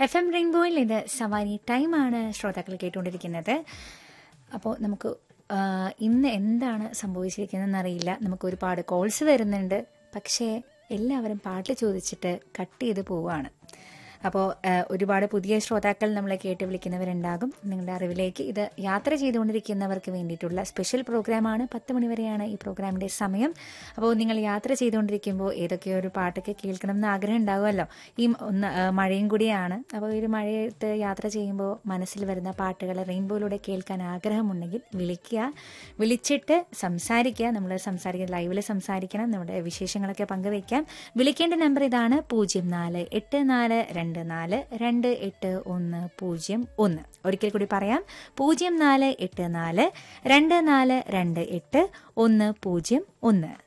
F M റെയിൻബോയിൽ ഇത് സവാരി ടൈമാണ് ശ്രോതാക്കൾ കേട്ടുകൊണ്ടിരിക്കുന്നത് അപ്പോൾ നമുക്ക് ആ, ഇന്ന് എന്താണ് സംഭവിച്ചിരിക്കുന്നതെന്ന് അറിയില്ല നമുക്ക് ഒരുപാട് കോൾസ് വരുന്നുണ്ട് പക്ഷേ എല്ലാവരും പാട്ട് ചോദിച്ചിട്ട് കട്ട് ചെയ്ത് പോവുകയാണ് അപ്പോൾ ഒരുപാട് പുതിയ ശ്രോതാക്കൾ നമ്മളെ കേട്ട് വിളിക്കുന്നവരുണ്ടാകും നിങ്ങളുടെ അറിവിലേക്ക് ഇത് യാത്ര ചെയ്തുകൊണ്ടിരിക്കുന്നവർക്ക് വേണ്ടിയിട്ടുള്ള സ്പെഷ്യൽ പ്രോഗ്രാമാണ് പത്ത് മണിവരെയാണ് ഈ പ്രോഗ്രാമിൻ്റെ സമയം അപ്പോൾ നിങ്ങൾ യാത്ര ചെയ്തുകൊണ്ടിരിക്കുമ്പോൾ ഏതൊക്കെയോ ഒരു പാട്ടൊക്കെ കേൾക്കണം എന്ന് ആഗ്രഹം ഉണ്ടാകുമല്ലോ ഈ ഒന്ന് ആ, മഴയും കൂടിയാണ് അപ്പോൾ ഈ ഒരു മഴയത്ത് യാത്ര ചെയ്യുമ്പോൾ മനസ്സിൽ വരുന്ന പാട്ടുകൾ റെയിൻബോയിലൂടെ കേൾക്കാൻ ആഗ്രഹമുണ്ടെങ്കിൽ വിളിക്കുക വിളിച്ചിട്ട് സംസാരിക്കുക നമ്മൾ സംസാരിക്കുക ലൈവിൽ സംസാരിക്കണം നമ്മുടെ വിശേഷങ്ങളൊക്കെ പങ്കുവയ്ക്കാം വിളിക്കേണ്ട നമ്പർ ഇതാണ് പൂജ്യം നാല് എട്ട് നാല് രണ്ട് നാല് രണ്ട് എട്ട് ഒന്ന് പൂജ്യം ഒന്ന് ഒരിക്കൽ കൂടി പറയാം പൂജ്യം നാല് എട്ട് നാല് രണ്ട് നാല് രണ്ട് എട്ട് ഒന്ന് പൂജ്യം ഒന്ന്